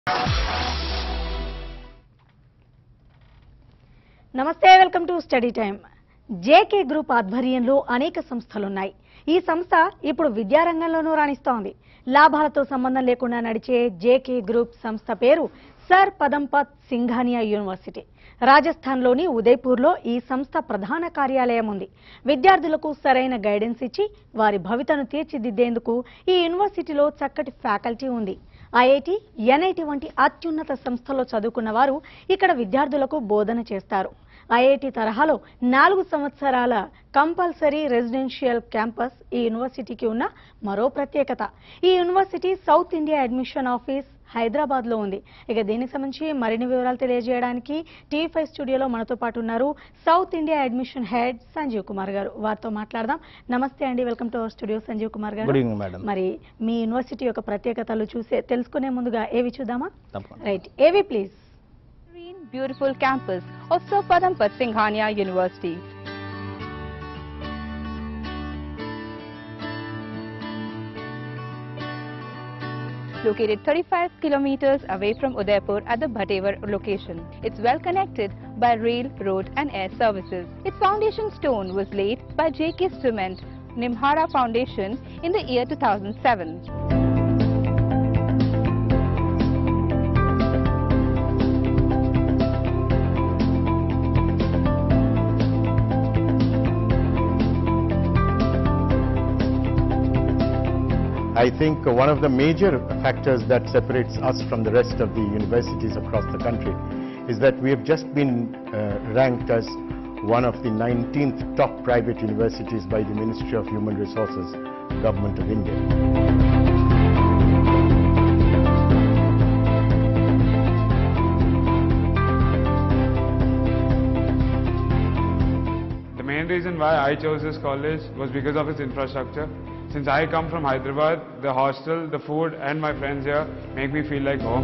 నమస్తే welcome to study time JK group ఆధ్వర్యంలో అనేక సంస్థలున్నాయి ఈ సంస్థ ఇప్పుడు విద్యారంగంలోనూ రాణిస్తోంది లాభాలతో సంబంధం లేకుండా నడిచే జేకే గ్రూప్ సంస్థ పేరు సర్ పదంపత్ సింఘానియా యూనివర్సిటీ రాజస్థాన్లోని ఉదయ్పూర్లో ఈ సంస్థ ప్రధాన కార్యాలయం ఉంది విద్యార్థులకు సరైన గైడెన్స్ ఇచ్చి వారి భవితను తీర్చిదిద్దేందుకు ఈ యూనివర్సిటీలో చక్కటి ఫ్యాకల్టీ ఉంది ఐఐటి ఎన్ఐటి వంటి అత్యున్నత సంస్థల్లో చదువుకున్న వారు ఇక్కడ విద్యార్థులకు బోధన చేస్తారు ఐఐటి తరహాలో నాలుగు సంవత్సరాల కంపల్సరీ రెసిడెన్షియల్ క్యాంపస్ ఈ యూనివర్సిటీకి ఉన్న మరో ప్రత్యేకత ఈ university south India admission office Hyderabad లో ఉంది ఇక దీనికి సంబంధించి మరిన్ని వివరాలు తెలియజేయడానికి టీవీ ఫైవ్ స్టూడియోలో మనతో పాటు ఉన్నారు south India admission head Sanjeev Kumar గారు వారితో మాట్లాడదాం నమస్తే అండి welcome to our studio Sanjeev Kumar గారు గుడ్ ఈవినింగ్ మేడం మరి మీ యూనివర్సిటీ యొక్క ప్రత్యేకతలు చూసే తెలుసుకునే ముందుగా ఏవి చూద్దామా తప్పకుండా రైట్ ఏవి please serene, beautiful campus of Sir Padampat Singhania University. Located 35 kilometers away from Udaipur at the Bhatevar location. It's well connected by rail, road and air services. Its foundation stone was laid by J.K. Cement Nimhara Foundation in the year 2007. I think one of the major factors that separates us from the rest of the universities across the country is that we have just been uh, ranked as one of the 19th top private universities by the Ministry of Human Resources, Government of India. The main reason why I chose this college was because of its infrastructure. Since I come from Hyderabad, the hostel, the food and my friends here make me feel like home.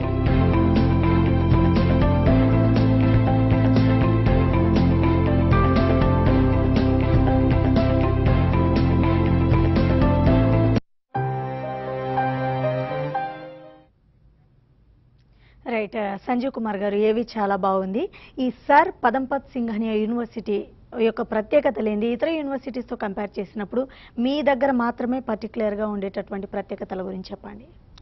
Right Sanjeev Kumar గారు ఏవి చాలా బాగుంది ఈ sir పదంపత్ Singhania university యొక్క ప్రత్యేకతలు ఏంది ఇతర యూనివర్సిటీస్తో compare చేసినప్పుడు మీ దగ్గర మాత్రమే పర్టికులర్గా ఉండేటటువంటి ప్రత్యేకతల గురించి చెప్పండి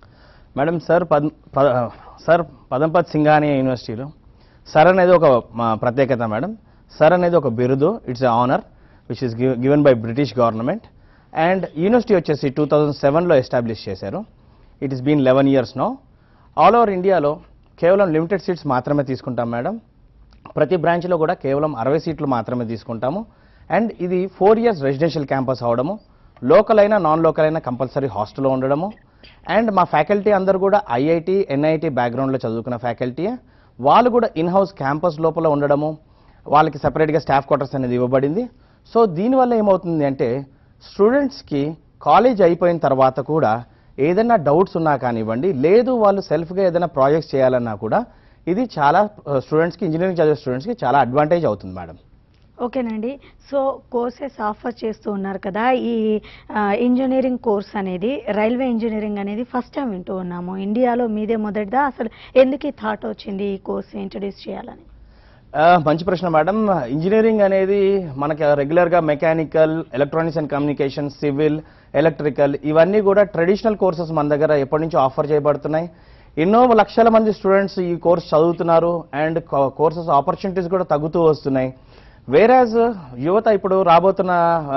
మేడం సార్ పద్ ప- సార్ పదంపత్ సింఘానియా యూనివర్సిటీలో సర్ అనేది ఒక మా ప్రత్యేకత మేడం సర్ అనేది ఒక బిరుదు it's honour which is given by British government and university వచ్చేసి టూ థౌజండ్ సెవెన్లో ఎస్టాబ్లిష్ చేశారు it is been eleven years no all over ఇండియాలో కేవలం లిమిటెడ్ సీట్స్ మాత్రమే తీసుకుంటాం మేడం ప్రతి బ్రాంచ్లో కూడా కేవలం అరవై సీట్లు మాత్రమే తీసుకుంటాము అండ్ ఇది ఫోర్ ఇయర్స్ రెసిడెన్షియల్ క్యాంపస్ అవడము లోకల్ అయినా నాన్ లోకల్ అయినా కంపల్సరీ హాస్టల్లో ఉండడము అండ్ మా ఫ్యాకల్టీ అందరూ కూడా ఐఐటి ఎన్ఐటి బ్యాక్గ్రౌండ్లో చదువుకున్న ఫ్యాకల్టీ వాళ్ళు కూడా ఇన్ హౌస్ క్యాంపస్ లోపల ఉండడము వాళ్ళకి సపరేట్గా స్టాఫ్ క్వార్టర్స్ అనేది ఇవ్వబడింది సో దీనివల్ల ఏమవుతుంది అంటే స్టూడెంట్స్కి కాలేజ్ అయిపోయిన తర్వాత కూడా ఏదైనా డౌట్స్ ఉన్నా కానివ్వండి లేదు వాళ్ళు సెల్ఫ్గా ఏదైనా ప్రాజెక్ట్స్ చేయాలన్నా కూడా ఇది చాలా స్టూడెంట్స్కి ఇంజనీరింగ్ చదివే స్టూడెంట్స్కి చాలా అడ్వాంటేజ్ అవుతుంది మేడం ఓకేనండి సో కోర్సెస్ ఆఫర్ చేస్తూ ఉన్నారు కదా ఈ ఆ, ఇంజనీరింగ్ కోర్స్ అనేది రైల్వే ఇంజనీరింగ్ అనేది ఫస్ట్ టైం వింటూ ఉన్నాము ఇండియాలో మీదే మొదటిదా అసలు ఎందుకు ఈ థాట్ వచ్చింది ఈ కోర్స్ ఇంట్రడ్యూస్ చేయాలని ఆ, మంచి ప్రశ్న మేడం ఇంజనీరింగ్ అనేది మనకి రెగ్యులర్గా mechanical electronics and communication civil electrical ఇవన్నీ కూడా ట్రెడిషనల్ కోర్సెస్ మన దగ్గర ఎప్పటి నుంచో ఆఫర్ చేయబడుతున్నాయి ఎన్నో లక్షల మంది స్టూడెంట్స్ ఈ కోర్స్ చదువుతున్నారు అండ్ కోర్సెస్ ఆపర్చునిటీస్ కూడా తగ్గుతూ వస్తున్నాయి వేరాజ్ యువత ఇప్పుడు రాబోతున్న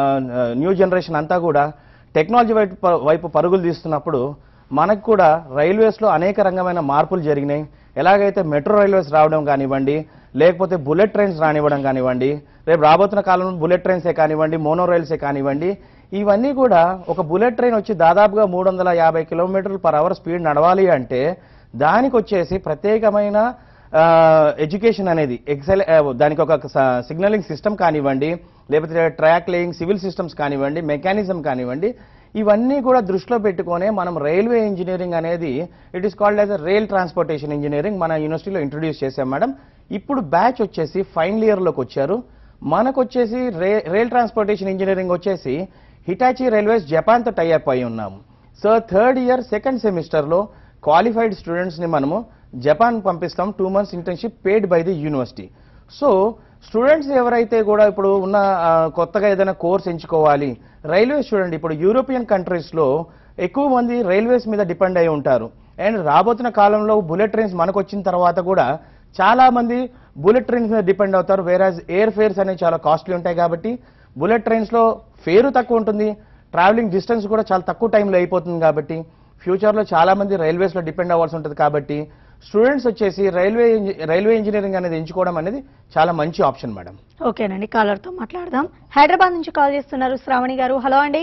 న్యూ జనరేషన్ అంతా కూడా టెక్నాలజీ వైపు ప- వైపు పరుగులు తీస్తున్నప్పుడు మనకు కూడా రైల్వేస్లో అనేక రంగమైన మార్పులు జరిగినాయి ఎలాగైతే మెట్రో రైల్వేస్ రావడం కానివ్వండి లేకపోతే బుల్లెట్ ట్రైన్స్ రానివ్వడం కానివ్వండి రేపు రాబోతున్న కాలంలో బుల్లెట్ ట్రైన్సే కానివ్వండి మోనో రైల్సే కానివ్వండి ఇవన్నీ కూడా ఒక బుల్లెట్ ట్రైన్ వచ్చి దాదాపుగా మూడు వందల యాభై కిలోమీటర్లు పర్ అవర్ స్పీడ్ నడవాలి అంటే దానికి వచ్చేసి ప్రత్యేకమైన ఎడ్యుకేషన్ అనేది ఎక్సెల్ ఆ, దానికి ఒక సిగ్నలింగ్ సిస్టమ్ కానివ్వండి లేకపోతే ట్రాక్ లేయింగ్ సివిల్ సిస్టమ్స్ కానివ్వండి మెకానిజం కానివ్వండి ఇవన్నీ కూడా దృష్టిలో పెట్టుకొని మనం రైల్వే ఇంజనీరింగ్ అనేది it is called as a rail transportation engineering మన యూనివర్సిటీలో ఇంట్రొడ్యూస్ చేశాం మేడం ఇప్పుడు బ్యాచ్ వచ్చేసి ఫైనల్ ఇయర్లోకి వచ్చారు మనకు వచ్చేసి రే రైల్ ట్రాన్స్పోర్టేషన్ ఇంజనీరింగ్ వచ్చేసి హిటాచి రైల్వేస్ జపాన్తో టైఅప్ అయి ఉన్నాము సో థర్డ్ ఇయర్ సెకండ్ సెమిస్టర్లో క్వాలిఫైడ్ స్టూడెంట్స్ని మనము జపాన్ పంపిస్తాం two months internship paid by the university so students ఎవరైతే కూడా ఇప్పుడు ఉన్న ఆ, కొత్తగా ఏదైనా కోర్స్ ఎంచుకోవాలి రైల్వేస్ చూడండి ఇప్పుడు యూరోపియన్ కంట్రీస్లో ఎక్కువ మంది రైల్వేస్ మీద డిపెండ్ అయి ఉంటారు అండ్ రాబోతున్న కాలంలో బుల్లెట్ ట్రైన్స్ మనకు వచ్చిన తర్వాత కూడా చాలా మంది బుల్లెట్ ట్రైన్స్ మీద డిపెండ్ అవుతారు వేరాజ్ ఎయిర్ ఫేర్స్ అనేవి చాలా కాస్ట్లీ ఉంటాయి కాబట్టి బుల్లెట్ ట్రైన్స్లో ఫేరు తక్కువ ఉంటుంది ట్రావెలింగ్ డిస్టెన్స్ కూడా చాలా తక్కువ టైంలో అయిపోతుంది కాబట్టి ఫ్యూచర్లో చాలా మంది రైల్వేస్లో డిపెండ్ అవ్వాల్సి ఉంటుంది కాబట్టి స్టూడెంట్స్ వచ్చేసి రైల్వే ఇంజ- రైల్వే ఇంజనీరింగ్ అనేది ఎంచుకోవడం అనేది చాలా మంచి ఆప్షన్ మేడం ఓకేనండి కాలర్తో మాట్లాడదాం హైదరాబాద్ నుంచి కాల్ చేస్తున్నారు శ్రావణి గారు హలో అండి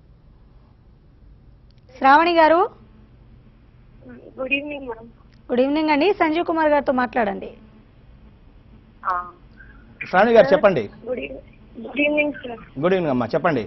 శ్రావణి గారు good evening madam good evening అండి సంజీవ్ కుమార్ గారితో మాట్లాడండి శ్రావణి గారు చెప్పండి good evening good evening sir good evening అమ్మా చెప్పండి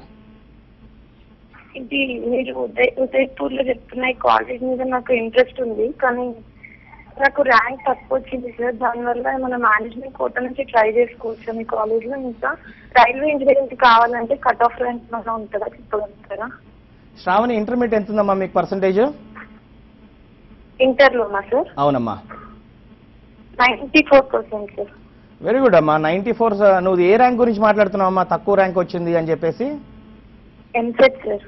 ఇది మీరు ఉదయ్ ఉదయ్పూర్ లో చెప్తున్న ఈ కాలేజ్ మీద నాకు ఇంట్రెస్ట్ ఉంది కానీ నాకు ర్యాంక్ తక్కువ వచ్చింది సార్ దానివల్ల మన మేనేజ్మెంట్ కోట నుంచి ట్రై చేసుకోవచ్చు మీ కాలేజ్ లో ఇంకా రైల్వే ఇంజనీరింగ్ కావాలంటే కట్ ఆఫ్ ర్యాంక్ మన ఉంటుందా చెప్పగలుగుతారా శ్రావణి ఇంటర్మీడియట్ ఎంత ఉందమ్మా మీకు పర్సంటేజ్ ఇంటర్ లోనా సార్ అవునమ్మా ninety four percent sir very good అమ్మా నైంటీ ఫోర్ నువ్వు ఏ ర్యాంక్ గురించి మాట్లాడుతున్నావు అమ్మా తక్కువ ర్యాంక్ వచ్చింది అని చెప్పేసి ఎంసెట్ సార్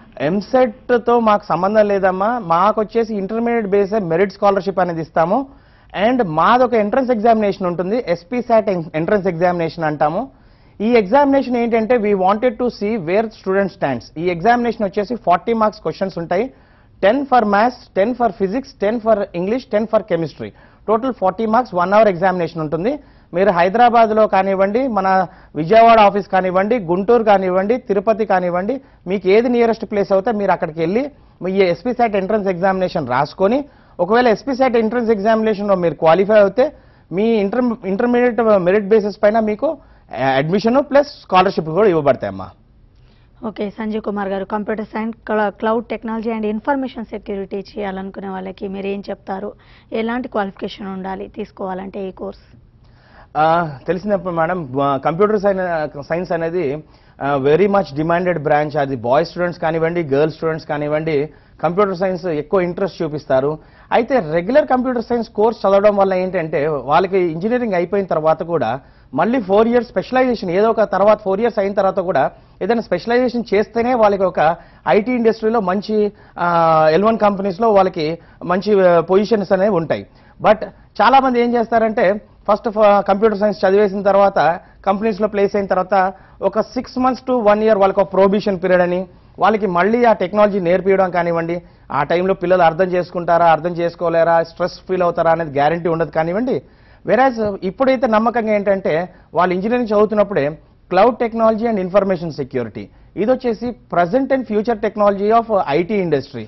ఎంసెట్ తో మాకు సంబంధం లేదమ్మా మాకు వచ్చేసి ఇంటర్మీడియట్ బేస్ మెరిట్ స్కాలర్షిప్ అనేది ఇస్తాము అండ్ మాది ఒక ఎంట్రన్స్ ఎగ్జామినేషన్ ఉంటుంది ఎస్పీ సాట్ ఎంట్రన్స్ ఎగ్జామినేషన్ అంటాము ఈ ఎగ్జామినేషన్ ఏంటంటే we wanted to see where student stands ఈ ఎగ్జామినేషన్ వచ్చేసి ఫార్టీ మార్క్స్ క్వశ్చన్స్ ఉంటాయి ten for maths ten for physics ten for English ten for chemistry total forty marks one hour examination ఉంటుంది మీరు హైదరాబాద్లో కానివ్వండి మన విజయవాడ ఆఫీస్ కానివ్వండి గుంటూరు కానివ్వండి తిరుపతి కానివ్వండి మీకు ఏది నియరెస్ట్ ప్లేస్ అవుతే మీరు అక్కడికి వెళ్ళి మీ ఎస్పీ సాట్ ఎంట్రన్స్ ఎగ్జామినేషన్ రాసుకొని ఒకవేళ ఎస్పీ సాట్ ఎంట్రన్స్ ఎగ్జామినేషన్లో మీరు క్వాలిఫై అవుతే మీ ఇంటర్ ఇంటర్మీడియట్ మెరిట్ బేసిస్ పైన మీకు అడ్మిషన్ ప్లస్ స్కాలర్షిప్ కూడా ఇవ్వబడతాయమ్మా ఓకే సంజీవ్ కుమార్ గారు computer science cloud technology and information security చేయాలనుకునే వాళ్ళకి మీరు ఏం చెప్తారు ఎలాంటి క్వాలిఫికేషన్ ఉండాలి తీసుకోవాలంటే ఈ కోర్స్ ఆ, తెలిసినప్పుడు మేడం కంప్యూటర్ సైన్స్ అనేది వెరీ మచ్ డిమాండెడ్ బ్రాంచ్ అది బాయ్ స్టూడెంట్స్ కానివ్వండి గర్ల్స్ స్టూడెంట్స్ కానివ్వండి కంప్యూటర్ సైన్స్ ఎక్కువ ఇంట్రెస్ట్ చూపిస్తారు అయితే రెగ్యులర్ కంప్యూటర్ సైన్స్ కోర్స్ చదవడం వల్ల ఏంటంటే వాళ్ళకి ఇంజనీరింగ్ అయిపోయిన తర్వాత కూడా మళ్ళీ ఫోర్ ఇయర్స్ స్పెషలైజేషన్ ఏదో ఒక తర్వాత ఫోర్ ఇయర్స్ అయిన తర్వాత కూడా ఏదైనా స్పెషలైజేషన్ చేస్తేనే వాళ్ళకి ఒక ఐటీ ఇండస్ట్రీలో మంచి ఎల్ వన్ కంపెనీస్లో వాళ్ళకి మంచి పొజిషన్స్ అనేవి ఉంటాయి బట్ చాలా మంది ఏం చేస్తారంటే ఫస్ట్ కంప్యూటర్ సైన్స్ చదివేసిన తర్వాత కంపెనీస్లో ప్లేస్ అయిన తర్వాత ఒక six months to one year వాళ్ళకి ఒక ప్రొబిషన్ పీరియడ్ అని వాళ్ళకి మళ్ళీ ఆ టెక్నాలజీ నేర్పించడం కానివ్వండి ఆ టైంలో పిల్లలు అర్థం చేసుకుంటారా అర్థం చేసుకోలేరా స్ట్రెస్ ఫీల్ అవుతారా అనేది గ్యారంటీ ఉండదు కానివ్వండి వెరాజ్ ఇప్పుడైతే నమ్మకంగా ఏంటంటే వాళ్ళు ఇంజనీరింగ్ చదువుతున్నప్పుడే cloud technology and information security ఇది వచ్చేసి present and future technology of IT industry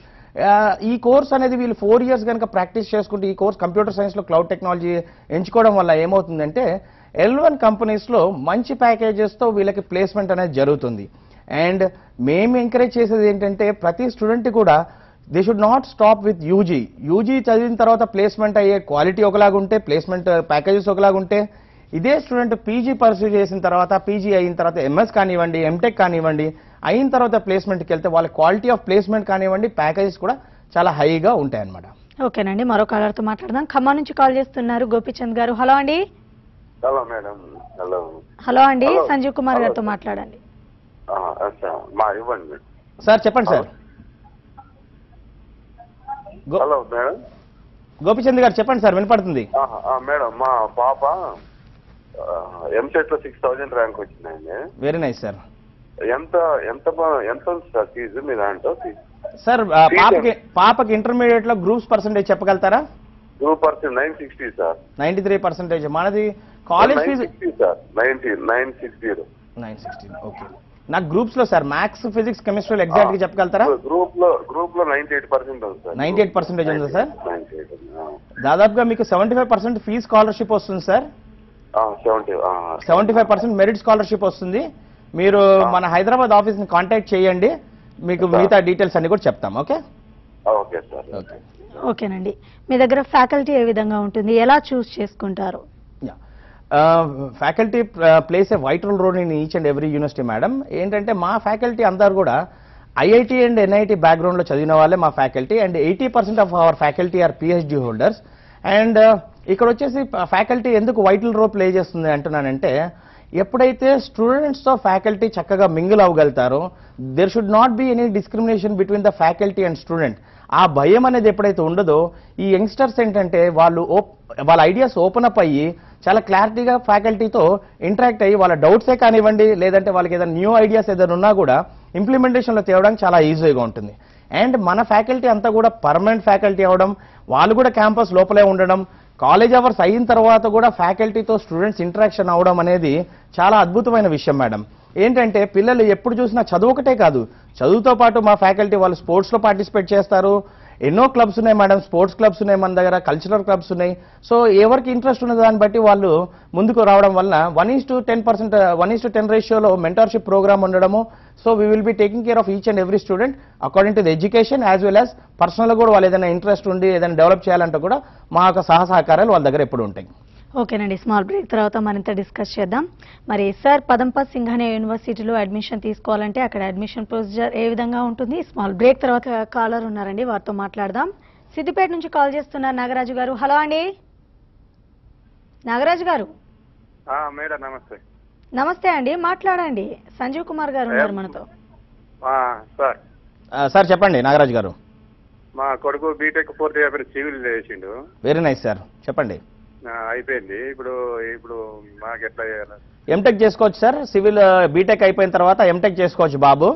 ఈ కోర్స్ అనేది వీళ్ళు ఫోర్ ఇయర్స్ కనుక ప్రాక్టీస్ చేసుకుంటే ఈ కోర్స్ కంప్యూటర్ సైన్స్లో క్లౌడ్ టెక్నాలజీ ఎంచుకోవడం వల్ల ఏమవుతుందంటే ఎల్ వన్ కంపెనీస్లో మంచి ప్యాకేజెస్తో వీళ్ళకి ప్లేస్మెంట్ అనేది జరుగుతుంది అండ్ మేము ఎంకరేజ్ చేసేది ఏంటంటే ప్రతి స్టూడెంట్ కూడా they should not stop with UG UG చదివిన తర్వాత ప్లేస్మెంట్ అయ్యే క్వాలిటీ ఒకలాగా ఉంటే ప్లేస్మెంట్ ప్యాకేజెస్ ఒకలాగా ఉంటే ఇదే స్టూడెంట్ పీజీ పర్సూ చేసిన తర్వాత పీజీ అయిన తర్వాత ఎంఎస్ కానివ్వండి ఎంటెక్ కానివ్వండి అయిన తర్వాత ప్లేస్మెంట్కి వెళ్తే వాళ్ళ క్వాలిటీ ఆఫ్ ప్లేస్మెంట్ కానివ్వండి ప్యాకేజెస్ కూడా చాలా హైగా ఉంటాయన్నమాట ఓకేనండి మరో కాలర్తో మాట్లాడదాం ఖమ్మం నుంచి కాల్ చేస్తున్నారు గోపిచంద్ గారు హలో అండి హలో మేడం హలో హలో అండి Hello. సంజీవ్ కుమార్ Hello. గారితో మాట్లాడండి ఆ, అచ్చా మా ఇవ్వండి మేడం సార్ చెప్పండి సార్ గో- హలో మేడం గోపిచంద్ గారు చెప్పండి సార్ వినపడుతుంది ఆహా, ఆ, మేడం మా పాప ఎంసెట్ లో సిక్స్ థౌజండ్ ర్యాంక్ వచ్చిందండి వెరీ నైస్ సార్ ఎంత ఎంత బా- ఎంత ఉంది సార్ ఫీజు మీ దాంట్లో సార్ ఆ, పాపకి పాపకి ఇంటర్మీడియట్ లో గ్రూప్స్ పర్సంటేజ్ చెప్పగలుగుతారా two percent nine sixty sir ninety three percentage మనది college nine fee sixty sir ninety nine six zero nine sixteen okay నాకు గ్రూప్స్ లో sir maths physics chemistry exact గా చెప్పగలుగుతారా గ్రూప్ లో గ్రూప్ లో ninety eight percent ఉంది sir 98% ఉందా sir? Ninety eight దాదాపుగా మీకు seventy five percent fee scholarship వస్తుంది sir seventy seventy five percent merit scholarship వస్తుంది మీరు మన హైదరాబాద్ ఆఫీస్ ని కాంటాక్ట్ చేయండి మీకు మిగతా డీటెయిల్స్ అన్ని కూడా చెప్తాం ఓకే ఓకే సార్ ఓకే ఓకేనండి మీ దగ్గర ఫ్యాకల్టీ ఏ విధంగా ఉంటుంది ఎలా చూస్ చేసుకుంటారు faculty plays a vital role in each and every university madam ఏంటంటే మా ఫ్యాకల్టీ అందరు కూడా ఐఐటి అండ్ ఎన్ఐటి బ్యాక్గ్రౌండ్లో చదివిన వాళ్ళే మా faculty and eighty percent of our faculty are PhD holders and ఇక్కడ వచ్చేసి ఫ్యాకల్టీ ఎందుకు వైటల్ రోల్ ప్లే చేస్తుంది అంటున్నానంటే ఎప్పుడైతే స్టూడెంట్స్తో ఫ్యాకల్టీ చక్కగా మింగిల్ అవ్వగలుగుతారో there should not be any discrimination between the faculty and student ఆ భయం అనేది ఎప్పుడైతే ఉండదో ఈ యంగ్స్టర్స్ ఏంటంటే వాళ్ళు ఓప్ వాళ్ళ ఐడియాస్ ఓపెన్ అప్ అయ్యి చాలా క్లారిటీగా ఫ్యాకల్టీతో ఇంటరాక్ట్ అయ్యి వాళ్ళ డౌట్సే కానివ్వండి లేదంటే వాళ్ళకి ఏదైనా న్యూ ఐడియాస్ ఏదైనా ఉన్నా కూడా ఇంప్లిమెంటేషన్లో తేవడానికి చాలా ఈజీగా ఉంటుంది అండ్ మన ఫ్యాకల్టీ అంతా కూడా పర్మనెంట్ ఫ్యాకల్టీ అవ్వడం వాళ్ళు కూడా క్యాంపస్ లోపలే ఉండడం కాలేజ్ అవర్స్ అయిన తర్వాత కూడా ఫ్యాకల్టీతో స్టూడెంట్స్ ఇంటరాక్షన్ అవడం అనేది చాలా అద్భుతమైన విషయం మేడం ఏంటంటే పిల్లలు ఎప్పుడు చూసినా చదువు ఒకటే కాదు చదువుతో పాటు మా ఫ్యాకల్టీ వాళ్ళు స్పోర్ట్స్లో పార్టిసిపేట్ చేస్తారు ఎన్నో క్లబ్స్ ఉన్నాయి మేడం స్పోర్ట్స్ క్లబ్స్ ఉన్నాయి మన దగ్గర కల్చరల్ క్లబ్స్ ఉన్నాయి సో ఎవరికి ఇంట్రెస్ట్ ఉన్న దాన్ని బట్టి వాళ్ళు ముందుకు రావడం వల్ల one is to ten percent one is to ten రేషియోలో మెంటర్షిప్ ప్రోగ్రామ్ ఉండడము so we will be taking care of each and every student according to the education as well as పర్సనల్గా కూడా వాళ్ళు ఏదైనా ఇంట్రెస్ట్ ఉండి ఏదైనా డెవలప్ చేయాలంటే కూడా మా యొక్క సహసహకారాలు వాళ్ళ దగ్గర ఎప్పుడు ఉంటాయి ఓకేనండి స్మాల్ బ్రేక్ తర్వాత మరింత డిస్కస్ చేద్దాం మరి సార్ పదంపత్ సింఘానియా యూనివర్సిటీలో అడ్మిషన్ తీసుకోవాలంటే అక్కడ అడ్మిషన్ ప్రొసీజర్ ఏ విధంగా ఉంటుంది స్మాల్ బ్రేక్ తర్వాత కాలర్ ఉన్నారండి వారితో మాట్లాడదాం సిద్దిపేట నుంచి కాల్ చేస్తున్నారు నాగరాజు గారు హలో అండి నాగరాజు గారు మేడం నమస్తే నమస్తే అండి మాట్లాడండి సంజీవ్ కుమార్ గారు ఉన్నారు మనతో సార్ సార్ చెప్పండి నాగరాజు గారు మా కొడుకు బీటెక్ ఫోర్త్ ఇయర్ సివిల్ చేసిండు వెరీ నైస్ సార్ చెప్పండి ఆ, అయిపోయింది ఇప్పుడు ఇప్పుడు మాకు ఎట్లా చేయాలి ఎంటెక్ చేసుకోవచ్చు సార్ సివిల్ బీటెక్ అయిపోయిన తర్వాత ఎంటెక్ చేసుకోవచ్చు బాబు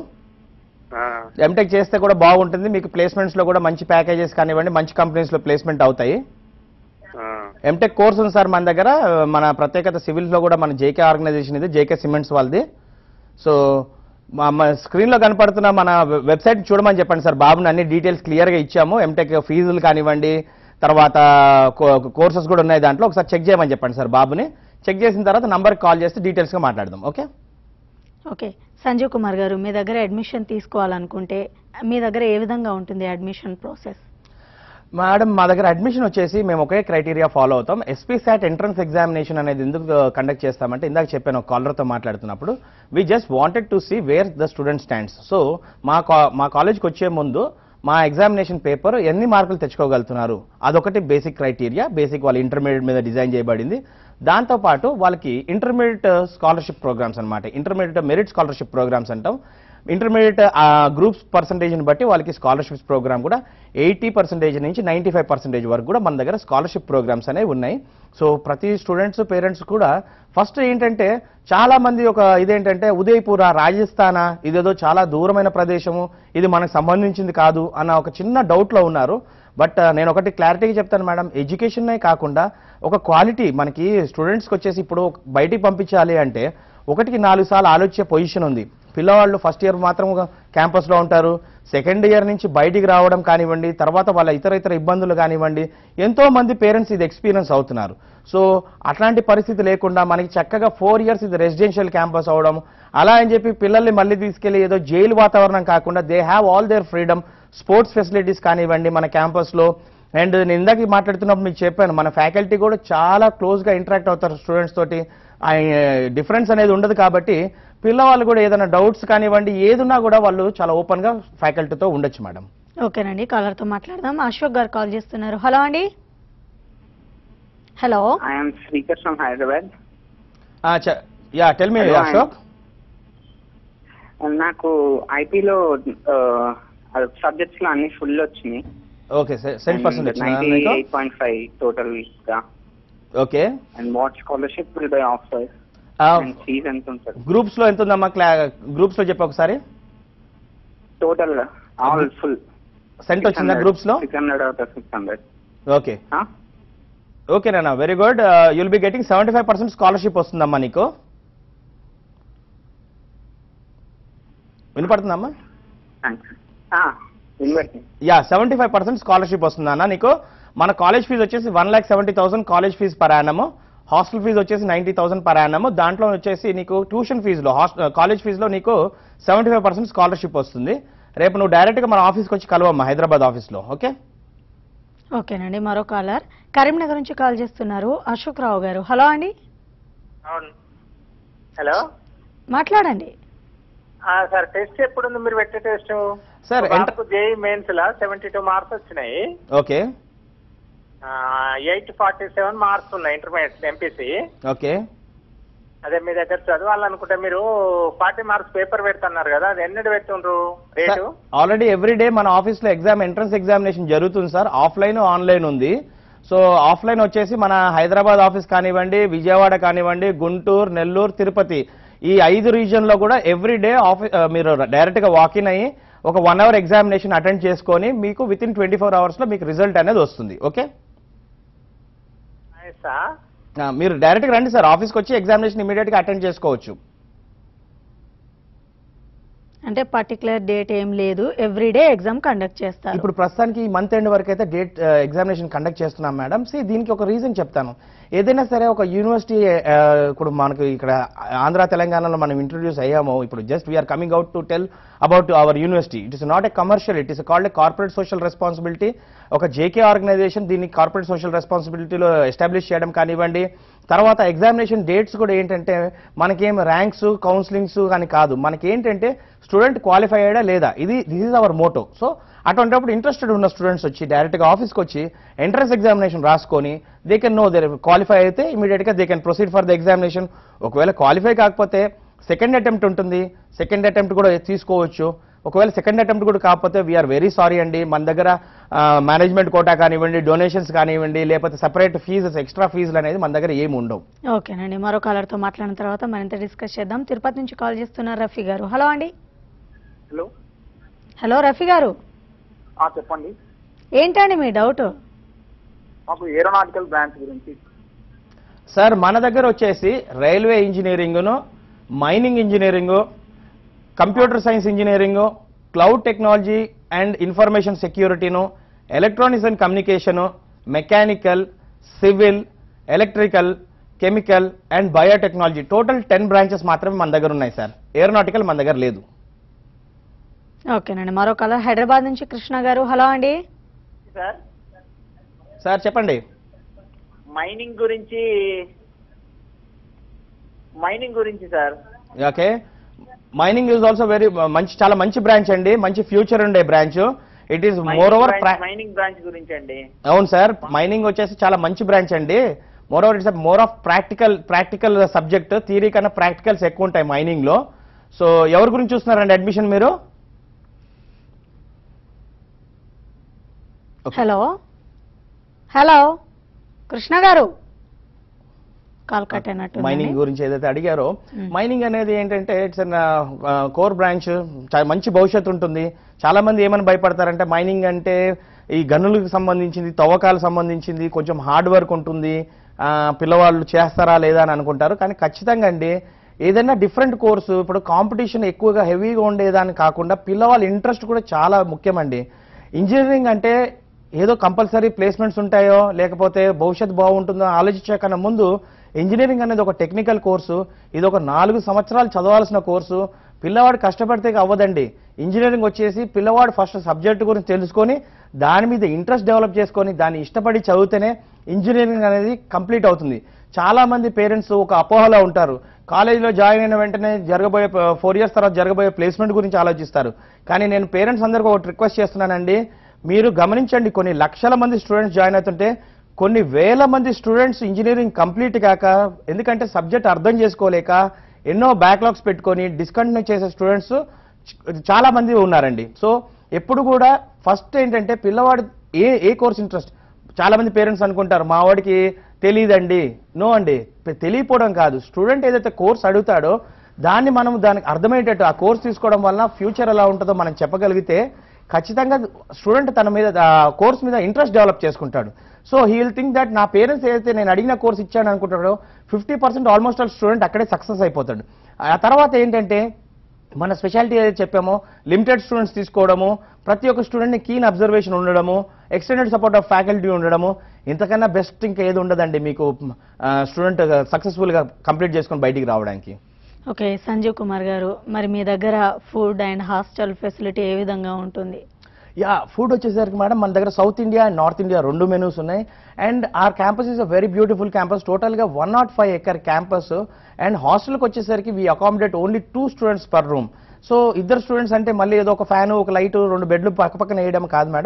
ఆ, ఎంటెక్ చేస్తే కూడా బాగుంటుంది మీకు ప్లేస్మెంట్స్ లో కూడా మంచి ప్యాకేజెస్ కానివ్వండి మంచి కంపెనీస్ లో ప్లేస్మెంట్ అవుతాయి ఆ, ఎంటెక్ కోర్స్ ఉంది సార్ మన దగ్గర మన ప్రత్యేకత సివిల్స్ లో కూడా మన జేకే ఆర్గనైజేషన్ ఇది జేకే సిమెంట్స్ వాళ్ళది సో మా మా స్క్రీన్లో కనపడుతున్న మన వెబ్సైట్ చూడమని చెప్పండి సార్ బాబుని అన్ని డీటెయిల్స్ క్లియర్గా ఇచ్చాము ఎంటెక్ ఫీజులు కానివ్వండి తర్వాత కోర్సెస్ కూడా ఉన్నాయి దాంట్లో ఒకసారి చెక్ చేయమని చెప్పండి సార్ బాబుని చెక్ చేసిన తర్వాత నంబర్కి కాల్ చేస్తే డీటెయిల్స్గా మాట్లాడదాం ఓకే ఓకే సంజీవ్ కుమార్ గారు మీ దగ్గర అడ్మిషన్ తీసుకోవాలనుకుంటే మీ దగ్గర ఏ విధంగా ఉంటుంది అడ్మిషన్ ప్రాసెస్ మేడం మా దగ్గర అడ్మిషన్ వచ్చేసి మేము ఒకే క్రైటీరియా ఫాలో అవుతాం ఎస్పీ సాట్ ఎంట్రన్స్ ఎగ్జామినేషన్ అనేది ఎందుకు కండక్ట్ చేస్తామంటే ఇందాక చెప్పాను ఒక కాలర్తో మాట్లాడుతున్నప్పుడు we just wanted to see where the student stands so మా కా- మా కాలేజ్కి వచ్చే ముందు మా ఎగ్జామినేషన్ పేపర్ ఎన్ని మార్కులు తెచ్చుకోగలుగుతున్నారు అదొకటి బేసిక్ క్రైటీరియా బేసిక్ వాళ్ళ ఇంటర్మీడియట్ మీద డిజైన్ చేయబడింది దాంతోపాటు వాళ్ళకి ఇంటర్మీడియట్ స్కాలర్షిప్ ప్రోగ్రామ్స్ అనమాట ఇంటర్మీడియట్ మెరిట్ స్కాలర్షిప్ ప్రోగ్రామ్స్ అంటాం ఇంటర్మీడియట్ గ్రూప్స్ పర్సంటేజ్ని బట్టి వాళ్ళకి స్కాలర్షిప్స్ ప్రోగ్రామ్ కూడా ఎయిటీ పర్సెంటేజ్ నుంచి నైంటీ ఫైవ్ పర్సెంటేజ్ వరకు కూడా మన దగ్గర స్కాలర్షిప్ ప్రోగ్రామ్స్ అనేవి ఉన్నాయి సో ప్రతి స్టూడెంట్స్ పేరెంట్స్ కూడా ఫస్ట్ ఏంటంటే చాలా మంది ఒక ఇదేంటంటే ఉదయపూర రాజస్థానా ఇదేదో చాలా దూరమైన ప్రదేశము ఇది మనకు సంబంధించింది కాదు అన్న ఒక చిన్న డౌట్లో ఉన్నారు బట్ నేను ఒకటి క్లారిటీగా చెప్తాను మేడం ఎడ్యుకేషన్నే కాకుండా ఒక క్వాలిటీ మనకి స్టూడెంట్స్కి వచ్చేసి ఇప్పుడు బయటికి పంపించాలి అంటే ఒకటికి నాలుగు సార్లు ఆలోచించే పొజిషన్ ఉంది పిల్లవాళ్ళు ఫస్ట్ ఇయర్ మాత్రం క్యాంపస్లో ఉంటారు సెకండ్ ఇయర్ నుంచి బయటికి రావడం కానివ్వండి తర్వాత వాళ్ళ ఇతర ఇతర ఇబ్బందులు కానివ్వండి ఎంతో మంది పేరెంట్స్ ఇది ఎక్స్పీరియన్స్ అవుతున్నారు సో అట్లాంటి పరిస్థితి లేకుండా మనకి చక్కగా ఫోర్ ఇయర్స్ ఇది రెసిడెన్షియల్ క్యాంపస్ అవడం అలా అని చెప్పి పిల్లల్ని మళ్ళీ తీసుకెళ్లి ఏదో జైలు వాతావరణం కాకుండా they have all their freedom sports facilities కానివ్వండి మన క్యాంపస్లో అండ్ నేను ఇందాక మాట్లాడుతున్నప్పుడు మీకు చెప్పాను మన ఫ్యాకల్టీ కూడా చాలా క్లోజ్గా ఇంటరాక్ట్ అవుతారు స్టూడెంట్స్ తోటి డిఫరెన్స్ అనేది ఉండదు కాబట్టి పిల్లవాళ్ళు కూడా ఏదైనా డౌట్స్ కానివ్వండి ఏదున్నా కూడా వాళ్ళు చాలా ఓపెన్గా ఫ్యాకల్టీతో ఉండొచ్చు మేడం ఓకేనండి కాలర్తో మాట్లాడదాం అశోక్ గారు కాల్ చేస్తున్నారు హలో అండి hello I'm speaker from Hyderabad yeah tell me Hello, Ashok నాకు ఐపీలో సబ్జెక్ట్స్ లో అన్ని ఫుల్ వచ్చినాయి ఓకే సెంట్ పర్సెంట్ వచ్చిందా నైన్టీ మీకు ఎయిట్ పాయింట్ ఫైవ్ టోటల్ గా okay and what scholarship will be offer and fees ఎంత ఉంటుంది గ్రూప్స్ లో ఎంత ఉందమ్మా క్లా గ్రూప్స్ లో చెప్పు ఒకసారి టోటల్ ఆల్ ఫుల్ సెంట్ వచ్చిందా గ్రూప్స్ లో six hundred out six hundred okay okay నాన్న very good you'll be getting seventy five percent scholarship వస్తుందమ్మా నీకు వినపడుతుందమ్మా thanks invest yeah seventy five percent scholarship వస్తుందన్న నీకు మన కాలేజ్ ఫీజు వచ్చేసి one lakh seventy thousand college fee per annum hostel fee వచ్చేసి ninety thousand per annum దాంట్లో వచ్చేసి నీకు ట్యూషన్ ఫీజులో హాస్టల్ కాలేజ్ ఫీజులో నీకు సెవెంటీ ఫైవ్ పర్సెంట్ స్కాలర్షిప్ వస్తుంది రేపు నువ్వు డైరెక్ట్గా మన ఆఫీస్కి వచ్చి కలవమ్మా హైదరాబాద్ ఆఫీస్లో ఓకే ఓకేనండి మరో కాలర్ కరీంనగర్ నుంచి కాల్ చేస్తున్నారు అశోక్ రావు గారు హలో అండి అవును హలో మాట్లాడండి ఆ, సార్ టెస్ట్ ఎప్పుడు ఉంది మీరు పెట్టే టెస్ట్ సార్, ఎంత- జేఈ మెయిన్స్ లా సెవెంటీ టూ మార్క్స్ వచ్చినాయి okay eight forty seven marks ఉన్నాయి ఇంటర్మీడియట్ ఎంపీసీ ఓకే అదే మీ దగ్గర చదవాలనుకుంటే మీరు ఫార్టీ మార్క్స్ పేపర్ పెడుతున్నారు కదా అది ఎన్నడు పెడుతుండ్రు రేటు ఆల్రెడీ ఎవ్రీ డే మన ఆఫీస్లో ఎగ్జామ్ ఎంట్రన్స్ ఎగ్జామినేషన్ జరుగుతుంది సార్ ఆఫ్లైన్ ఆన్లైన్ ఉంది సో ఆఫ్లైన్ వచ్చేసి మన హైదరాబాద్ ఆఫీస్ కానివ్వండి విజయవాడ కానివ్వండి గుంటూరు నెల్లూరు తిరుపతి ఈ ఐదు రీజియన్లో కూడా ఎవ్రీ డే ఆఫీ ఆ, మీరు డైరెక్ట్గా వాకిన్ అయ్యి ఒక వన్ అవర్ ఎగ్జామినేషన్ అటెండ్ చేసుకొని మీకు విత్ ఇన్ ట్వంటీ ఫోర్ అవర్స్లో మీకు రిజల్ట్ అనేది వస్తుంది ఓకే నైసా ఆ, మీరు డైరెక్ట్గా రండి సార్ ఆఫీస్కి వచ్చి ఎగ్జామినేషన్ ఇమీడియట్గా అటెండ్ చేసుకోవచ్చు అంటే పర్టికులర్ డేట్ ఏం లేదు ఎవ్రీడే ఎగ్జామ్ కండక్ట్ చేస్తారు ఇప్పుడు ప్రస్తుతానికి ఈ మంత్ ఎండ్ వరకు అయితే డేట్ ఎగ్జామినేషన్ కండక్ట్ చేస్తున్నాం మేడం సి దీనికి ఒక రీజన్ చెప్తాను ఏదైనా సరే ఒక యూనివర్సిటీ ఇప్పుడు మనకు ఇక్కడ ఆంధ్ర తెలంగాణలో మనం ఇంట్రొడ్యూస్ అయ్యాము ఇప్పుడు just we're coming out to tell about our university it is not a commercial it is called a corporate social responsibility ఒక జేకే ఆర్గనైజేషన్ దీన్ని కార్పొరేట్ సోషల్ రెస్పాన్సిబిలిటీలో ఎస్టాబ్లిష్ చేయడం కానివ్వండి తర్వాత ఎగ్జామినేషన్ డేట్స్ కూడా ఏంటంటే మనకేం ర్యాంక్స్ కౌన్సిలింగ్స్ అని కాదు మనకి ఏంటంటే స్టూడెంట్ క్వాలిఫై అయ్యాడా లేదా ఇది this is our motto so అటువంటిప్పుడు ఇంట్రెస్టెడ్ ఉన్న స్టూడెంట్స్ వచ్చి డైరెక్ట్గా ఆఫీస్కి వచ్చి ఎంట్రన్స్ ఎగ్జామినేషన్ రాసుకొని they can know there qualify అయితే ఇమీడియట్గా they can proceed for the examination ఒకవేళ క్వాలిఫై కాకపోతే సెకండ్ అటెంప్ట్ ఉంటుంది సెకండ్ అటెంప్ట్ కూడా తీసుకోవచ్చు ఒకవేళ సెకండ్ అటెంప్ట్ కూడా కాకపోతే వీఆర్ వెరీ సారీ అండి మన దగ్గర మేనేజ్మెంట్ కోటా కానివ్వండి డొనేషన్స్ కానివ్వండి లేకపోతే సెపరేట్ ఫీజెస్ ఎక్స్ట్రా ఫీజులు అనేది మన దగ్గర ఏమి ఉండవు ఓకేనండి మరో కాలర్తో మాట్లాడిన తర్వాత మరింత డిస్కస్ చేద్దాం తిరుపతి నుంచి కాల్ చేస్తున్నారు రఫీ గారు హలో అండి హలో హలో రఫీ గారు ఆ, చెప్పండి ఏంటండి మీ డౌట్ మాకు ఏరోనాటికల్ బ్రాంచ్ గురించి సార్ మన దగ్గర వచ్చేసి రైల్వే ఇంజనీరింగ్ను mining engineering computer science engineering cloud technology and information సెక్యూరిటీను electronics and communication mechanical civil electrical chemical and biotechnology total ten branches మాత్రమే మన దగ్గర ఉన్నాయి సార్ ఏరోనాటికల్ మన దగ్గర లేదు ఓకేనండి మరో కాలర్ హైదరాబాద్ నుంచి కృష్ణ గారు హలో అండి సార్ సార్ చెప్పండి మైనింగ్ గురించి మైనింగ్ గురించి sir okay mining is also very మంచి చాలా మంచి బ్రాంచ్ అండి మంచి ఫ్యూచర్ ఉండే branch it is more over mining branch గురించి అండి అవును సార్ మైనింగ్ వచ్చేసి చాలా మంచి బ్రాంచ్ అండి more over it's more of practical practical subject theory కన్నా ప్రాక్టికల్స్ ఎక్కువ ఉంటాయి మైనింగ్ లో సో ఎవరి గురించి చూస్తున్నారండి అడ్మిషన్ మీరు హలో హలో కృష్ణ గారు కాల్ కట్ అయినట్టు మైనింగ్ గురించి ఏదైతే అడిగారో మైనింగ్ అనేది ఏంటంటే ఇట్స్ కోర్ బ్రాంచ్ మంచి భవిష్యత్తు ఉంటుంది చాలా మంది ఏమని భయపడతారంటే మైనింగ్ అంటే ఈ గనులకు సంబంధించింది తవ్వకాలకు సంబంధించింది కొంచెం హార్డ్ వర్క్ ఉంటుంది ఆ, పిల్లవాళ్ళు చేస్తారా లేదా అని అనుకుంటారు కానీ ఖచ్చితంగా అండి ఏదైనా డిఫరెంట్ కోర్సు ఇప్పుడు కాంపిటీషన్ ఎక్కువగా హెవీగా ఉండేదాన్ని కాకుండా పిల్లవాళ్ళ ఇంట్రెస్ట్ కూడా చాలా ముఖ్యమండి ఇంజనీరింగ్ అంటే ఏదో కంపల్సరీ ప్లేస్మెంట్స్ ఉంటాయో లేకపోతే భవిష్యత్తు బాగుంటుందో ఆలోచించే కన్నా ముందు ఇంజనీరింగ్ అనేది ఒక టెక్నికల్ కోర్సు ఇది ఒక నాలుగు సంవత్సరాలు చదవాల్సిన కోర్సు పిల్లవాడు కష్టపడితే అవ్వదండి ఇంజనీరింగ్ వచ్చేసి పిల్లవాడు ఫస్ట్ సబ్జెక్ట్ గురించి తెలుసుకొని దాని మీద ఇంట్రెస్ట్ డెవలప్ చేసుకొని దాన్ని ఇష్టపడి చదివితేనే ఇంజనీరింగ్ అనేది కంప్లీట్ అవుతుంది చాలా మంది పేరెంట్స్ ఒక అపోహలో ఉంటారు కాలేజీలో జాయిన్ అయిన వెంటనే జరగబోయే ఫోర్ ఇయర్స్ తర్వాత జరగబోయే ప్లేస్మెంట్ గురించి ఆలోచిస్తారు కానీ నేను పేరెంట్స్ అందరికీ ఒకటి రిక్వెస్ట్ చేస్తున్నానండి మీరు గమనించండి కొన్ని లక్షల మంది స్టూడెంట్స్ జాయిన్ అవుతుంటే కొన్ని వేల మంది స్టూడెంట్స్ ఇంజనీరింగ్ కంప్లీట్ కాక ఎందుకంటే సబ్జెక్ట్ అర్థం చేసుకోలేక ఎన్నో బ్యాక్లాగ్స్ పెట్టుకొని డిస్కంటిన్యూ చేసే స్టూడెంట్స్ చాలా మంది ఉన్నారండి సో ఎప్పుడు కూడా ఫస్ట్ ఏంటంటే పిల్లవాడు ఏ ఏ కోర్స్ ఇంట్రెస్ట్ చాలా మంది పేరెంట్స్ అనుకుంటారు మా వాడికి తెలియదండి నో అండి పె- తెలియపోవడం కాదు స్టూడెంట్ ఏదైతే కోర్స్ అడుగుతాడో దాన్ని మనం దానికి అర్థమయ్యేటట్టు ఆ కోర్స్ తీసుకోవడం వల్ల ఫ్యూచర్ ఎలా ఉంటుందో మనం చెప్పగలిగితే ఖచ్చితంగా స్టూడెంట్ తన మీద ఆ కోర్స్ మీద ఇంట్రెస్ట్ డెవలప్ చేసుకుంటాడు so he will think that నా పేరెంట్స్ ఏదైతే నేను అడిగిన కోర్స్ ఇచ్చాను అనుకుంటాడో fifty percent almost all student అక్కడే సక్సెస్ అయిపోతాడు ఆ తర్వాత ఏంటంటే మన స్పెషాలిటీ ఏదైతే చెప్పామో లిమిటెడ్ స్టూడెంట్స్ తీసుకోవడము ప్రతి ఒక్క స్టూడెంట్ని కీన్ అబ్జర్వేషన్ ఉండడము ఎక్స్టెండెడ్ సపోర్ట్ ఆఫ్ ఫ్యాకల్టీ ఉండడము ఇంతకన్నా బెస్ట్ ఇంకా ఏది ఉండదండి మీకు స్టూడెంట్ సక్సెస్ఫుల్గా కంప్లీట్ చేసుకొని బయటికి రావడానికి ఓకే సంజీవ్ కుమార్ గారు మరి మీ దగ్గర ఫుడ్ అండ్ హాస్టల్ ఫెసిలిటీ ఏ విధంగా ఉంటుంది యా ఫుడ్ వచ్చేసరికి మేడం మన దగ్గర south India and north India రెండు మెనూస్ ఉన్నాయి and our campus is a very beautiful campus టోటల్గా one naught five acre campus and హాస్టల్కి వచ్చేసరికి we accommodate only two students per room so ఇద్దరు students అంటే మళ్ళీ ఏదో ఒక ఫ్యాన్ ఒక లైట్ రెండు బెడ్లు పక్క పక్కన వేయడం కాదు మేడం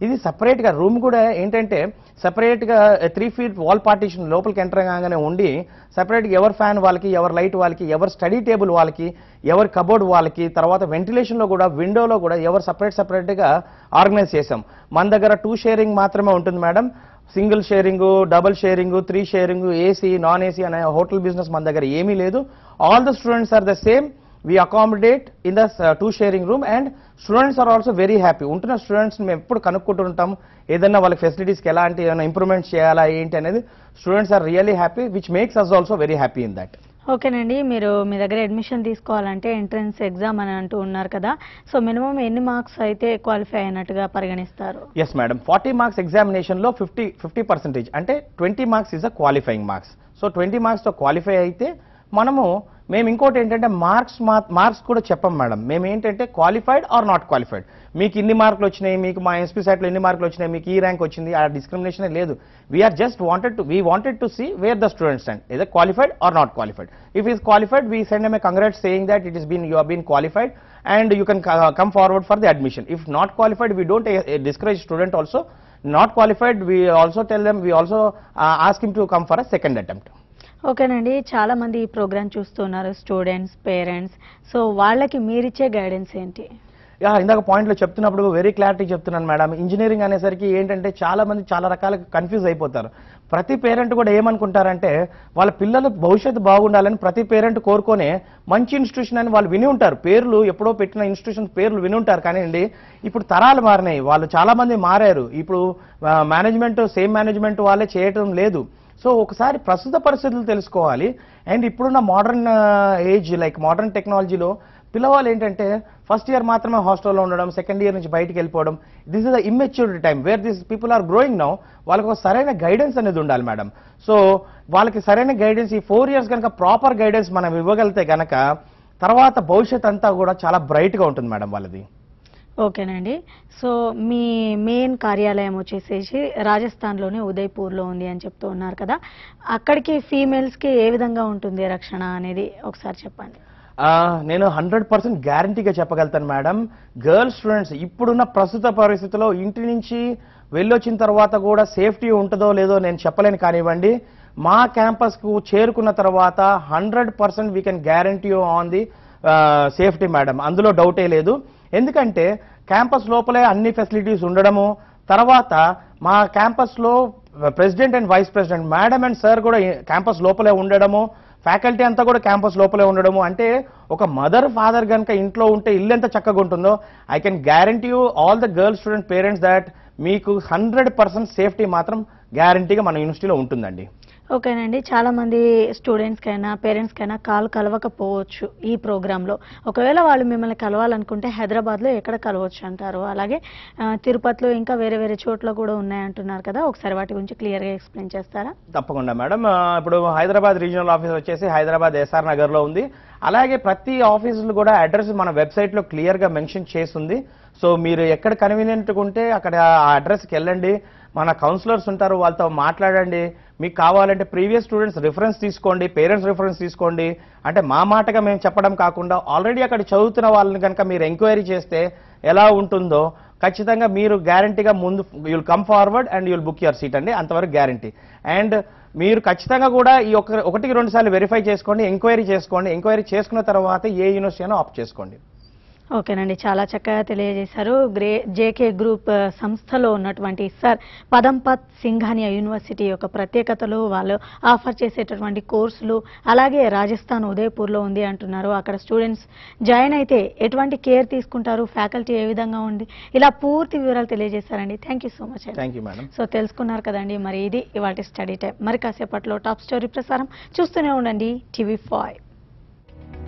ఇది సపరేట్గా రూమ్ కూడా ఏంటంటే సపరేట్గా త్రీ ఫీట్ వాల్ పార్టీషన్ లోపలికి ఎంటర్ కాగానే ఉండి సపరేట్గా ఎవరి ఫ్యాన్ వాళ్ళకి ఎవరి లైట్ వాళ్ళకి ఎవరి స్టడీ టేబుల్ వాళ్ళకి ఎవరి కబోర్డ్ వాళ్ళకి తర్వాత వెంటిలేషన్లో కూడా విండోలో కూడా ఎవరు సపరేట్ సపరేట్గా ఆర్గనైజ్ చేసాం మన దగ్గర టూ షేరింగ్ మాత్రమే ఉంటుంది madam single sharing double sharing three sharing AC non AC అనే హోటల్ బిజినెస్ మన దగ్గర ఏమీ లేదు all the students are the same we accommodate in the two sharing room and students are also very happy ఉంటున్న students మేము ఎప్పుడు కనుక్కుంటూ ఉంటాం ఏదైనా వాళ్ళ ఫెసిలిటీస్కి ఎలాంటి ఏమైనా ఇంప్రూవ్మెంట్ చేయాలా ఏంటి అనేది students are really happy which makes us also very happy in that ఓకేనండి మీరు మీ దగ్గర అడ్మిషన్ తీసుకోవాలంటే ఎంట్రన్స్ ఎగ్జామ్ అని అంటూ ఉన్నారు కదా సో మినిమం ఎన్ని మార్క్స్ అయితే క్వాలిఫై అయినట్టుగా పరిగణిస్తారు ఎస్ మేడం ఫార్టీ మార్క్స్ ఎగ్జామినేషన్లో ఫిఫ్టీ ఫిఫ్టీ పర్సెంటేజ్ అంటే twenty marks is a qualifying marks so twenty మార్క్స్తో క్వాలిఫై అయితే మనము మేము ఇంకోటి ఏంటంటే మార్క్స్ మార్క్స్ కూడా చెప్పం మేడం మేము ఏంటంటే క్వాలిఫైడ్ ఆర్ నాట్ క్వాలిఫైడ్ మీకు ఇన్ని మార్కులు వచ్చినాయి మీకు మా ఎస్పీ సైట్లో ఎన్ని మార్కులు వచ్చినాయి మీకు ఈ ర్యాంక్ వచ్చింది ఆ డిస్క్రిమినేషన్ లేదు we are just wanted to we wanted to see where the students and either qualified or not qualified if is qualified we send them a congrat saying that it is been you are been qualified and you can uh, come forward for the admission. If not qualified, we don't uh, discourage student also. Not qualified, we also tell them, we also uh, ask him to come for a second attempt. ఓకేనండి చాలా మంది ఈ programme చూస్తున్నారు students parents so వాళ్ళకి మీరిచ్చే guidance ఏంటి yeah ఇందాక పాయింట్లో చెప్తున్నప్పుడు వెరీ క్లారిటీ చెప్తున్నాను మేడం ఇంజనీరింగ్ అనేసరికి ఏంటంటే చాలా మంది చాలా రకాలుగా కన్ఫ్యూజ్ అయిపోతారు ప్రతి పేరెంట్ కూడా ఏమనుకుంటారంటే వాళ్ళ పిల్లల భవిష్యత్తు బాగుండాలని ప్రతి పేరెంట్ కోరుకొని మంచి ఇన్స్టిట్యూషన్ అని వాళ్ళు విని ఉంటారు పేర్లు ఎప్పుడో పెట్టిన ఇన్స్టిట్యూషన్ పేర్లు విని ఉంటారు కానీ అండి ఇప్పుడు తరాలు మారినాయి వాళ్ళు చాలా మంది మారారు ఇప్పుడు మేనేజ్మెంట్ సేమ్ మేనేజ్మెంట్ వాళ్ళే చేయటం లేదు సో ఒకసారి ప్రస్తుత పరిస్థితులు తెలుసుకోవాలి అండ్ ఇప్పుడున్న మోడర్న్ ఏజ్ లైక్ మోడర్న్ టెక్నాలజీలో పిల్లవాళ్ళు ఏంటంటే ఫస్ట్ ఇయర్ మాత్రమే హాస్టల్లో ఉండడం సెకండ్ ఇయర్ నుంచి బయటికి వెళ్ళిపోవడం this is the immaturity time where this people are growing now వాళ్ళకి ఒక సరైన గైడెన్స్ అనేది ఉండాలి మేడం సో వాళ్ళకి సరైన గైడెన్స్ ఈ ఫోర్ ఇయర్స్ కనుక ప్రాపర్ గైడెన్స్ మనం ఇవ్వగలిగితే కనుక తర్వాత భవిష్యత్ అంతా కూడా చాలా బ్రైట్గా ఉంటుంది మేడం వాళ్ళది ఓకేనండి సో మీ మెయిన్ కార్యాలయం వచ్చేసేసి రాజస్థాన్లోని ఉదయ్పూర్లో ఉంది అని చెప్తూ ఉన్నారు కదా అక్కడికి ఫీమేల్స్కి ఏ విధంగా ఉంటుంది రక్షణ అనేది ఒకసారి చెప్పండి ఆ, నేను హండ్రెడ్ పర్సెంట్ గ్యారంటీగా చెప్పగలుగుతాను మేడం గర్ల్ స్టూడెంట్స్ ఇప్పుడున్న ప్రస్తుత పరిస్థితిలో ఇంటి నుంచి వెళ్ళొచ్చిన తర్వాత కూడా సేఫ్టీ ఉంటుందో లేదో నేను చెప్పలేను కానివ్వండి మా క్యాంపస్కు చేరుకున్న తర్వాత hundred percent we can guarantee on the safety madam అందులో డౌటే లేదు ఎందుకంటే క్యాంపస్ లోపలే అన్ని ఫెసిలిటీస్ ఉండడము తర్వాత మా క్యాంపస్లో president and vice president madam and sir కూడా క్యాంపస్ లోపలే ఉండడము ఫ్యాకల్టీ అంతా కూడా క్యాంపస్ లోపలే ఉండడము అంటే ఒక మదర్ ఫాదర్ కనుక ఇంట్లో ఉంటే ఇల్లు ఎంత చక్కగా ఉంటుందో I can guarantee you all the girl student parents that మీకు హండ్రెడ్ పర్సెంట్ సేఫ్టీ మాత్రం గ్యారంటీగా మన యూనివర్సిటీలో ఉంటుందండి ఓకేనండి చాలా మంది స్టూడెంట్స్ కైనా పేరెంట్స్ కైనా కాల్ కలవకపోవచ్చు ఈ ప్రోగ్రాంలో ఒకవేళ వాళ్ళు మిమ్మల్ని కలవాలనుకుంటే హైదరాబాద్లో ఎక్కడ కలవచ్చు అంటారు అలాగే ఆ, తిరుపతిలో ఇంకా వేరే వేరే చోట్ల కూడా ఉన్నాయంటున్నారు కదా ఒకసారి వాటి గురించి క్లియర్గా ఎక్స్ప్లెయిన్ చేస్తారా తప్పకుండా మేడం ఆ, ఇప్పుడు హైదరాబాద్ రీజనల్ ఆఫీస్ వచ్చేసి హైదరాబాద్ ఎస్ఆర్ నగర్లో ఉంది అలాగే ప్రతి ఆఫీసులు కూడా అడ్రస్ మన వెబ్సైట్లో క్లియర్గా మెన్షన్ చేస్తుంది సో మీరు ఎక్కడ కన్వీనియంట్గా ఉంటే అక్కడ ఆ అడ్రస్కి వెళ్ళండి మన కౌన్సిలర్స్ ఉంటారు వాళ్ళతో మాట్లాడండి మీకు కావాలంటే ప్రీవియస్ స్టూడెంట్స్ రిఫరెన్స్ తీసుకోండి పేరెంట్స్ రిఫరెన్స్ తీసుకోండి అంటే మా మాటగా మేము చెప్పడం కాకుండా ఆల్రెడీ అక్కడ చదువుతున్న వాళ్ళని కనుక మీరు ఎంక్వైరీ చేస్తే ఎలా ఉంటుందో ఖచ్చితంగా మీరు గ్యారంటీగా ముందు you'll come forward and you'll book your seat అండి అంతవరకు గ్యారంటీ అండ్ మీరు ఖచ్చితంగా కూడా ఈ ఒక ఒకటికి రెండు సార్లు వెరిఫై చేసుకోండి ఎంక్వైరీ చేసుకోండి ఎంక్వైరీ చేసుకున్న తర్వాత ఏ యూనివర్సిటీ అయినా ఆప్ట్ చేసుకోండి ఓకేనండి చాలా చక్కగా తెలియజేశారు గ్రే జేకే గ్రూప్ ఆ, సంస్థలో ఉన్నటువంటి సార్ పదంపత్ సింఘానియా యూనివర్సిటీ యొక్క ప్రత్యేకతలు వాళ్ళు ఆఫర్ చేసేటటువంటి కోర్సులు అలాగే రాజస్థాన్ ఉదయపూర్లో ఉంది అంటున్నారు అక్కడ స్టూడెంట్స్ జాయిన్ అయితే ఎటువంటి కేర్ తీసుకుంటారు ఫ్యాకల్టీ ఏ విధంగా ఉంది ఇలా పూర్తి వివరాలు తెలియజేశారండి థ్యాంక్ యూ సో మచ్ అండి థ్యాంక్ యూ మేడం సో తెలుసుకున్నారు కదండి మరి ఇది ఇవాటి స్టడీ టైం మరి కాసేపట్లో టాప్ స్టోరీ ప్రసారం చూస్తూనే ఉండండి టీవీ ఫైవ్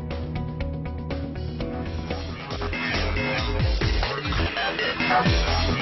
Thank you.